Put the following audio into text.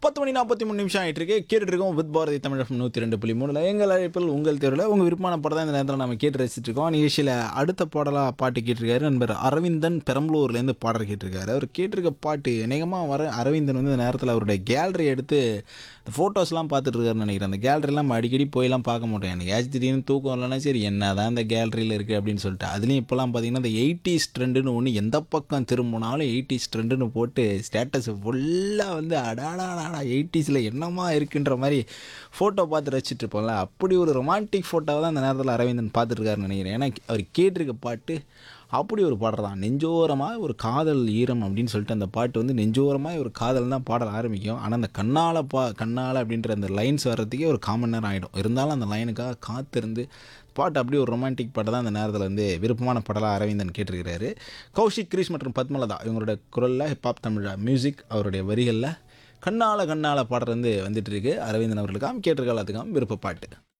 பத்து மணி நாற்பத்தி மூணு நிமிஷம் ஆயிட்டு இருக்கு கேட்டுட்டு இருக்கோம் வித் பாரதி தமிழகம் நூற்றி ரெண்டு புள்ளி மூணுல எங்கள் அழைப்பில் உங்கள் தேர்வில் உங்கள் விருப்பமான படம் தான் இந்த நேரத்தில் நம்ம கேட்டு ரசிச்சுட்டு இருக்கோம் நிகழ்ச்சியில் அடுத்த பாடலாக பாட்டு கேட்டிருக்காரு நண்பர் அரவிந்தன் பெரம்பலூர்லேருந்து பாடல் கேட்டிருக்காரு அவர் கேட்டிருக்க பாட்டு அநேகமாக வர அரவிந்தன் வந்து இந்த நேரத்தில் அவருடைய கேலரி எடுத்து இந்த ஃபோட்டோஸ்லாம் பார்த்துட்டு இருக்காருன்னு நினைக்கிறேன் அந்த கேலரிலாம் நம்ம அடிக்கடி போயெல்லாம் பார்க்க மாட்டோம் எனக்கு ஏச்சு திடீர்னு தூக்கம் இல்லைன்னா சரி என்ன தான் இந்த கேலரியில் இருக்குது அப்படின்னு சொல்லிட்டு அதுலேயும் இப்போலாம் பார்த்தீங்கன்னா இந்த எயிட்டிஸ் ட்ரெண்டுன்னு ஒன்று எந்த பக்கம் திரும்பினாலும் எயிட்டிஸ் ட்ரெண்டுன்னு போட்டு ஸ்டேட்டஸ் ஃபுல்லாக வந்து அடாடாடா எயிட்டிஸில் என்னமா இருக்குன்ற மாதிரி ஃபோட்டோ பார்த்து ரசிச்சுட்டு இருப்போம்ல அப்படி ஒரு ரொமான்டிக் ஃபோட்டோவை தான் அந்த நேரத்தில் அரவிந்தன் பார்த்துருக்காருன்னு நினைக்கிறேன் ஏன்னா அவர் கேட்டிருக்க பாட்டு அப்படி ஒரு பாடல் தான் நெஞ்சோரமாக ஒரு காதல் ஈரம் அப்படின்னு சொல்லிட்டு அந்த பாட்டு வந்து நெஞ்சோரமாக ஒரு காதல் தான் பாடல் ஆரம்பிக்கும் ஆனால் அந்த கண்ணால் பா கண்ணால் அப்படின்ற அந்த லைன்ஸ் வர்றதுக்கே ஒரு காமன் நேரம் ஆகிடும் இருந்தாலும் அந்த லைனுக்காக காத்திருந்து பாட்டு அப்படியே ஒரு ரொமான்டிக் பாட்டு தான் அந்த நேரத்தில் வந்து விருப்பமான பாடலாக அரவிந்தன் கேட்டிருக்கிறாரு கௌஷிக் கிரீஷ் மற்றும் பத்மலதா இவங்களோட குரலில் ஹிப்ஹாப் தமிழா மியூசிக் அவருடைய வரிகளில் கண்ணால கண்ணால பாடுறது வந்து வந்துட்டு இருக்கு அரவிந்தன் அவர்களுக்காம் கேட்டிருக்காலத்துக்காம் விருப்ப பாட்டு